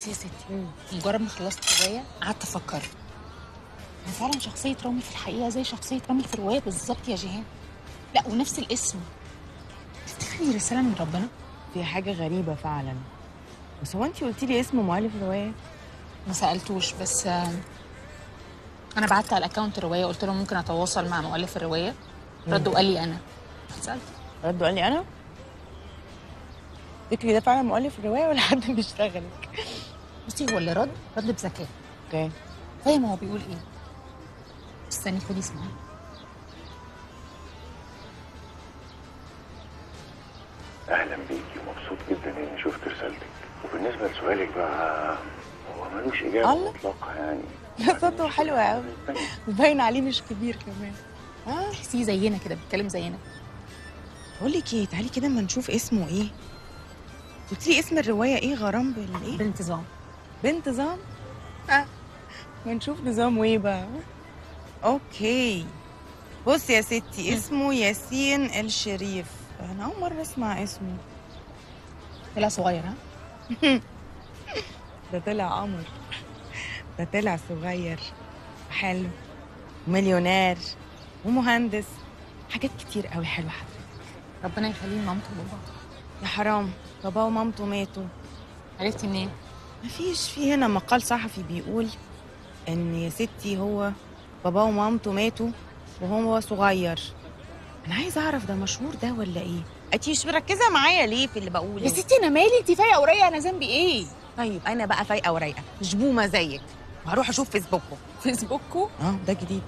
بصي يا ستي مجرد ما خلصت روايه قعدت افكر انا فعلا شخصيه رامي في الحقيقه زي شخصيه رامي في الروايه بالظبط يا جيهان لا ونفس الاسم تفتكري رساله من ربنا في حاجه غريبه فعلا بس هو انت قلتي لي اسم مؤلف الروايه ما سالتوش بس آه، انا بعت على الاكونت الروايه قلت له ممكن اتواصل مع مؤلف الروايه رد وقال لي انا سالت رد قال لي انا تفتكري ده فعلا مؤلف الروايه ولا حد بيشتغلك بصي هو اللي رد رد بذكاء اوكي فاهم هو بيقول ايه استني خدي اسمعي اهلا بيكي مبسوط جدا اني شفت رسالتك وبالنسبه لسؤالك بقى هو ملوش اجابه الله. مطلقه يعني لا صوته حلو قوي وباين عليه مش كبير كمان اه تحسيه زينا كده بيتكلم زينا بقول لك ايه تعالي كده اما نشوف اسمه ايه قلت لي اسم الروايه ايه غرام بالايه بانتظام بانتظام اه ما نشوف نظامه ايه بقى اوكي بص يا ستي اسمه ياسين الشريف انا اول مره اسمع اسمه طلع صغير ها ده طلع قمر ده طلع صغير حلو مليونير ومهندس حاجات كتير قوي حلوه حضرتك ربنا يخليه لمامته وباباه يا حرام باباه ومامته ماتوا عرفتي منين؟ مفيش في هنا مقال صحفي بيقول ان يا ستي هو باباه ومامته ماتوا وهو صغير انا عايزه اعرف ده مشهور ده ولا ايه انتي مش مركزه معايا ليه في اللي بقوله يا ستي انا مالي انت فايقه ورايقه انا ذنبي ايه؟ طيب انا بقى فايقه ورايقه مش بومه زيك وهروح اشوف فيسبوكه فيسبوكو اه ده جديد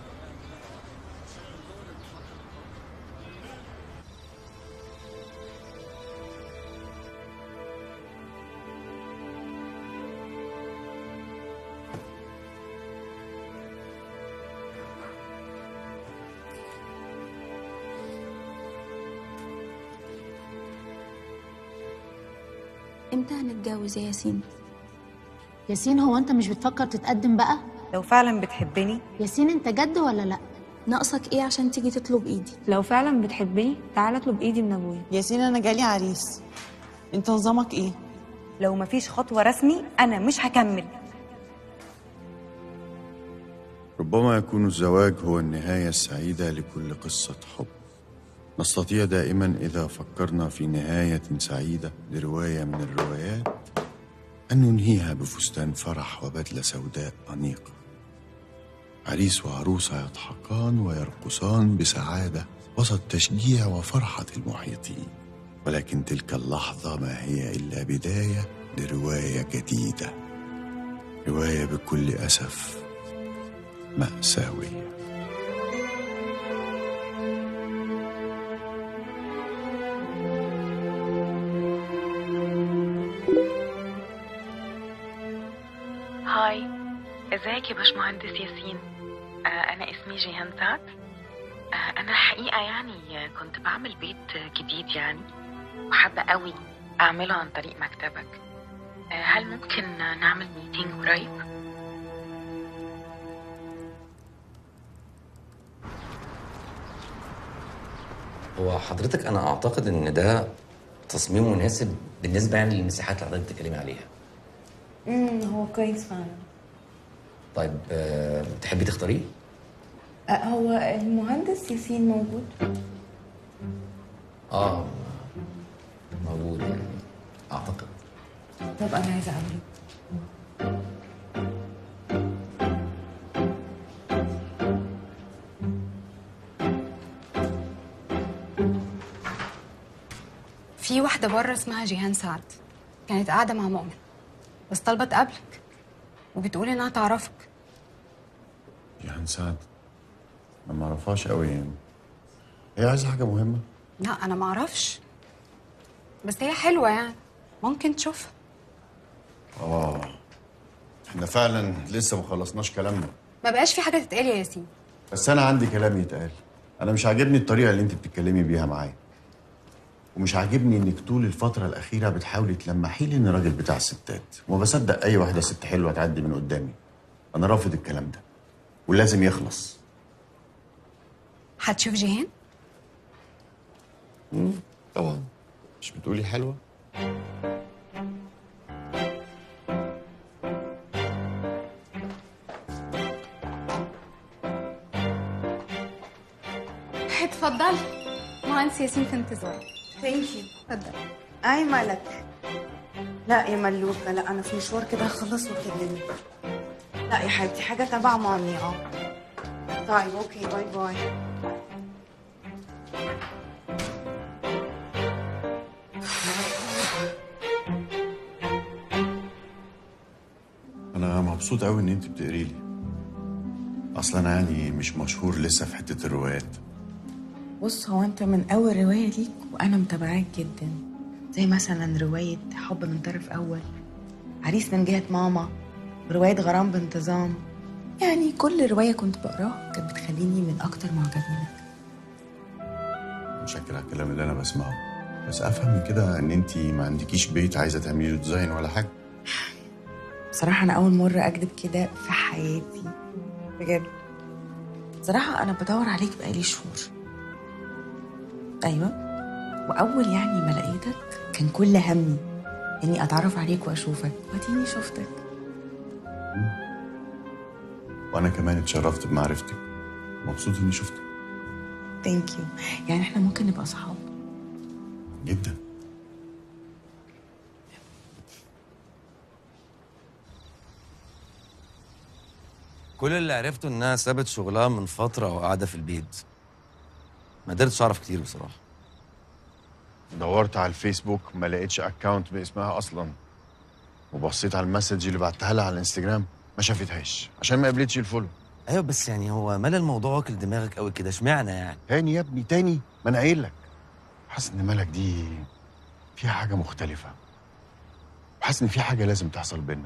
امتى هنتجوز يا ياسين ياسين هو انت مش بتفكر تتقدم بقى لو فعلا بتحبني ياسين انت جد ولا لا ناقصك ايه عشان تيجي تطلب ايدي لو فعلا بتحبني تعالى اطلب ايدي من ابويا ياسين انا جالي عريس انت نظامك ايه لو مفيش خطوه رسمي انا مش هكمل ربما يكون الزواج هو النهاية السعيدة لكل قصة حب نستطيع دائما إذا فكرنا في نهاية سعيدة لرواية من الروايات أن ننهيها بفستان فرح وبدلة سوداء أنيقة عريس وعروسة يضحكان ويرقصان بسعادة وسط تشجيع وفرحة المحيطين ولكن تلك اللحظة ما هي إلا بداية لرواية جديدة رواية بكل أسف مأساوية هاي ازيك يا باشمهندس ياسين آه انا اسمي جيهان سعد آه انا الحقيقه يعني آه، كنت بعمل بيت آه، جديد يعني وحابه قوي اعمله عن طريق مكتبك آه هل ممكن آه، نعمل ميتينج قريب هو حضرتك انا اعتقد ان ده تصميم مناسب بالنسبه يعني للمساحات اللي حضرتك بتتكلمي عليها امم هو كويس فعلا طيب آه، تحبي تختاريه أه هو المهندس ياسين موجود اه موجود يعني اعتقد طب انا عايزه اقابله في واحدة بره اسمها جيهان سعد كانت قاعدة مع مؤمن بس طالبة تقابلك وبتقول إنها تعرفك يا سعد أنا ما أعرفهاش قوي يعني هي عايزة حاجة مهمة لا أنا معرفش بس هي حلوة يعني ممكن تشوفها آه إحنا فعلا لسه ما خلصناش كلامنا ما بقاش في حاجة تتقال يا ياسين بس أنا عندي كلام يتقال أنا مش عاجبني الطريقة اللي أنت بتتكلمي بيها معايا ومش عاجبني إنك طول الفترة الأخيرة بتحاولي تلمحي لي إني راجل بتاع ستات وما بصدق أي واحدة ست حلوة تعدي من قدامي أنا رافض الكلام ده ولازم يخلص هتشوف جيهان طبعا مش بتقولي حلوة اتفضلي مهندس ياسين في انتظارك ثانك يو اتفضلي اي مالك لا يا ملوكة لا انا في مشوار كده هخلص واكلمك لا يا حبيبتي حاجة تبع مامي اه طيب اوكي باي باي انا مبسوط قوي ان انت بتقري لي اصلا انا يعني مش مشهور لسه في حته الروايات بص هو انت من اول رواية ليك وانا متابعاك جدا زي مثلا رواية حب من طرف اول عريس من جهة ماما ورواية غرام بانتظام يعني كل رواية كنت بقراها كانت بتخليني من اكتر معجبينك متشكر على الكلام اللي انا بسمعه بس افهم من كده ان انت ما عندكيش بيت عايزه تعملي له ديزاين ولا حاجه بصراحة أنا أول مرة أكذب كده في حياتي بجد بصراحة أنا بدور عليك بقالي شهور أيوة وأول يعني ما لقيتك كان كل همي إني أتعرف عليك وأشوفك وأديني شفتك وانا كمان اتشرفت بمعرفتك مبسوط اني شفتك ثانك يو يعني إحنا ممكن نبقى أصحاب جدا كل اللي عرفته انها سابت شغلها من فتره وقاعده في البيت ما قدرتش اعرف كتير بصراحه دورت على الفيسبوك ما لقيتش اكونت باسمها اصلا وبصيت على المسج اللي بعتها لها على الانستجرام ما شافتهاش عشان ما قابلتش الفولو ايوه بس يعني هو مال الموضوع واكل دماغك قوي كده اشمعنى يعني تاني يا ابني تاني ما انا قايل لك حاسس ان مالك دي فيها حاجه مختلفه وحاسس ان في حاجه لازم تحصل بينا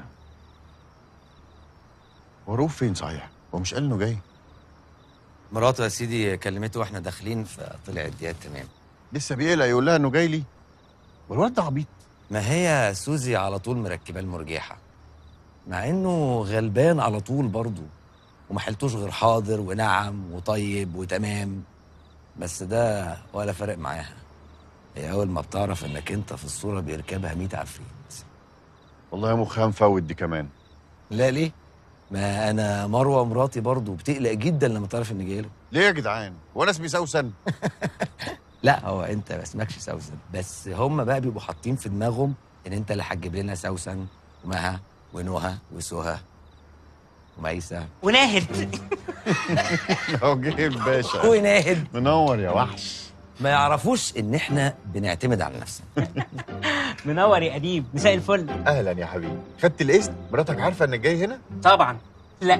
هو رؤوف فين صحيح هو مش قال انه جاي مراته يا سيدي كلمته واحنا داخلين فطلع الديات تمام لسه بيقلق يقول لها انه جاي لي والواد ده عبيط ما هي سوزي على طول مركبه المرجحه مع انه غلبان على طول برضه وما حلتوش غير حاضر ونعم وطيب وتمام بس ده ولا فارق معاها هي اول ما بتعرف انك انت في الصوره بيركبها 100 عفريت والله يا مخها مفوت دي كمان لا ليه ما انا مروه مراتي برضه بتقلق جدا لما تعرف اني جاي له ليه يا جدعان وانا اسمي سوسن لا هو انت ما اسمكش سوسن بس هم بقى بيبقوا حاطين في دماغهم ان انت اللي هتجيب لنا سوسن ومها ونهى وسهى وميسة وناهد هو جه الباشا وناهد منور يا وحش ما يعرفوش ان احنا بنعتمد على نفسنا منور يا اديب مساء الفل اهلا يا حبيبي خدت الاذن مراتك عارفه انك جاي هنا طبعا لا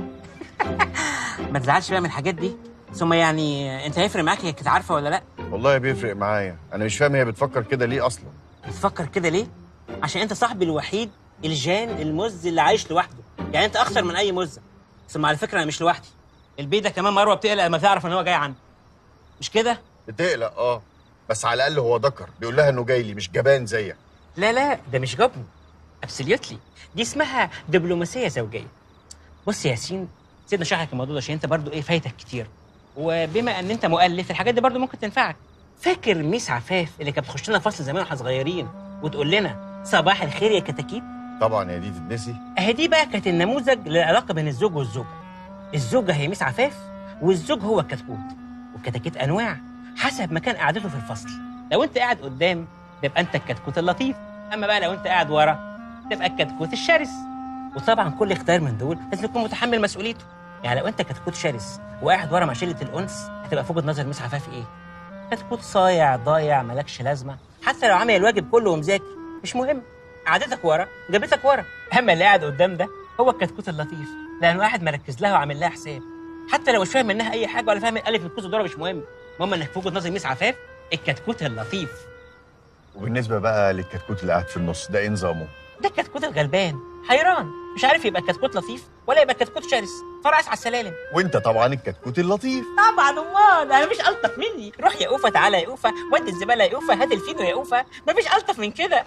ما تزعلش بقى من الحاجات دي ثم يعني انت هيفرق معاك هي كانت عارفه ولا لا والله بيفرق معايا انا مش فاهم هي بتفكر كده ليه اصلا بتفكر كده ليه عشان انت صاحبي الوحيد الجان المز اللي عايش لوحده يعني انت اخطر من اي مزه ثم على فكره انا مش لوحدي البيت ده كمان مروه بتقلق لما تعرف ان هو جاي عندي مش كده بتقلق اه بس على الاقل هو ذكر بيقول لها انه جاي لي مش جبان زيك لا لا ده مش جبن ابسوليوتلي دي اسمها دبلوماسيه زوجيه بص يا ياسين سيبنا نشرح لك الموضوع ده عشان انت برضو ايه فايتك كتير وبما ان انت مؤلف الحاجات دي برضو ممكن تنفعك فاكر ميس عفاف اللي كانت بتخش لنا فصل زمان واحنا صغيرين وتقول لنا صباح الخير يا كتاكيت طبعا يا دي تتنسي اهي دي بقى كانت النموذج للعلاقه بين الزوج والزوجه الزوجه هي ميس عفاف والزوج هو الكتكوت والكتاكيت انواع حسب مكان قعدته في الفصل لو انت قاعد قدام تبقى انت الكتكوت اللطيف اما بقى لو انت قاعد ورا تبقى الكتكوت الشرس وطبعا كل اختيار من دول لازم يكون متحمل مسؤوليته يعني لو انت كتكوت شرس وقاعد ورا مع شله الانس هتبقى في وجهه نظر ميس عفاف ايه كتكوت صايع ضايع مالكش لازمه حتى لو عامل الواجب كله ومذاكر مش مهم قعدتك ورا جابتك ورا اما اللي قاعد قدام ده هو الكتكوت اللطيف لانه قاعد مركز لها وعامل لها حساب حتى لو مش فاهم منها اي حاجه ولا فاهم الالف من الكوز والدوره مش مهم المهم انك في وجهه نظر ميس عفاف الكتكوت اللطيف وبالنسبه بقى للكتكوت اللي قاعد في النص ده ايه نظامه ده الكتكوت الغلبان حيران مش عارف يبقى كتكوت لطيف ولا يبقى كتكوت شرس فرقص على السلالم وانت طبعا الكتكوت اللطيف طبعا امال انا مش الطف مني روح يا اوفا تعالى يا اوفا ودي الزباله يا اوفا هات الفينو يا اوفا مفيش الطف من كده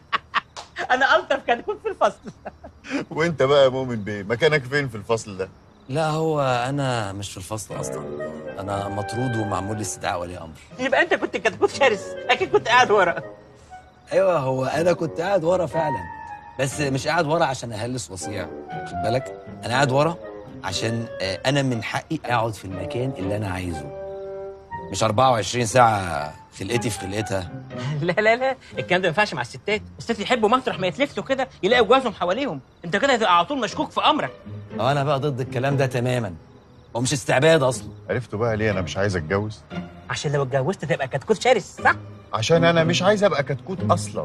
انا الطف كتكوت في الفصل وانت بقى يا مؤمن بيه مكانك فين في الفصل ده لا هو انا مش في الفصل اصلا انا مطرود ومعمول لي استدعاء ولي امر يبقى انت كنت كتكوت شرس اكيد كنت قاعد ورا ايوه هو انا كنت قاعد ورا فعلا بس مش قاعد ورا عشان اهلس وصيع خد بالك انا قاعد ورا عشان آه، انا من حقي اقعد في المكان اللي انا عايزه مش 24 ساعه خلقتي في خلقتها لا لا لا الكلام ده ما ينفعش مع الستات الستات يحبوا مطرح ما يتلفتوا كده يلاقوا جوازهم حواليهم انت كده هتبقى على طول مشكوك في امرك اه انا بقى ضد الكلام ده تماما هو مش استعباد اصلا عرفتوا بقى ليه انا مش عايز اتجوز عشان لو اتجوزت تبقى كتكوت شرس صح عشان انا مش عايز ابقى كتكوت اصلا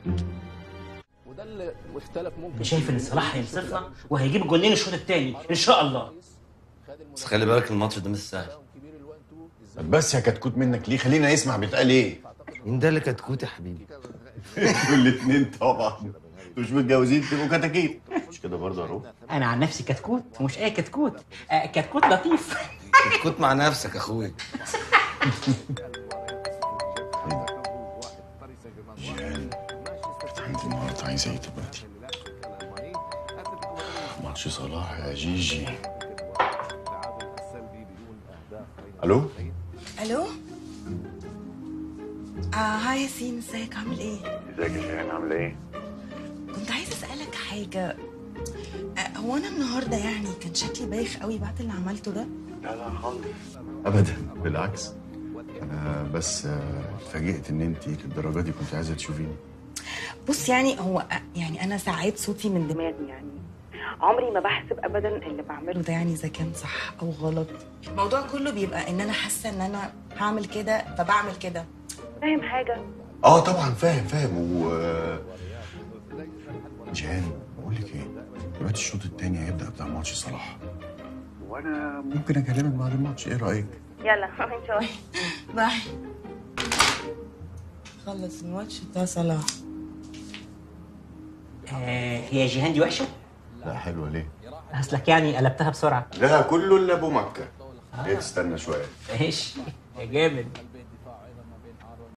انت شايف ان صلاح هينصفنا وهيجيب جولين الشوط الثاني ان شاء الله بس خلي بالك الماتش ده مش سهل بس يا كتكوت منك ليه خلينا نسمع بيتقال ايه مين ده اللي كتكوت يا حبيبي انتوا الاثنين طبعا انتوا مش متجوزين تبقوا كتاكيت مش كده برضه يا روح انا عن نفسي كتكوت ومش اي كتكوت آه كتكوت لطيف كتكوت مع نفسك يا اخويا جيهان كانت عندي النهارده عايزه ايه دلوقتي ماتش صلاح يا جيجي الو الو اه هاي ياسين ازيك عامل ايه ازيك يا جيهان عامله ايه؟ كنت عايزه اسالك حاجه آه هو انا النهارده يعني كان شكلي بايخ قوي بعد اللي عملته ده لا لا خالص ابدا بالعكس انا بس آه، اتفاجئت ان انت للدرجه دي كنت عايزه تشوفيني بص يعني هو يعني انا ساعات صوتي من دماغي يعني عمري ما بحسب ابدا اللي بعمله ده يعني اذا كان صح او غلط الموضوع كله بيبقى ان انا حاسه ان انا هعمل كده فبعمل كده فاهم حاجه اه طبعا فاهم فاهم و جيهان بقول لك ايه دلوقتي الشوط الثاني هيبدا بتاع ماتش صلاح وانا ممكن اكلمك بعد الماتش ايه رايك يلا انجوي باي خلص الماتش بتاع صلاح آه هي جيهان دي وحشه لا حلوه ليه اصلك يعني قلبتها بسرعه لا كله الا ابو مكه ايه تستنى شويه ماشي يا جامد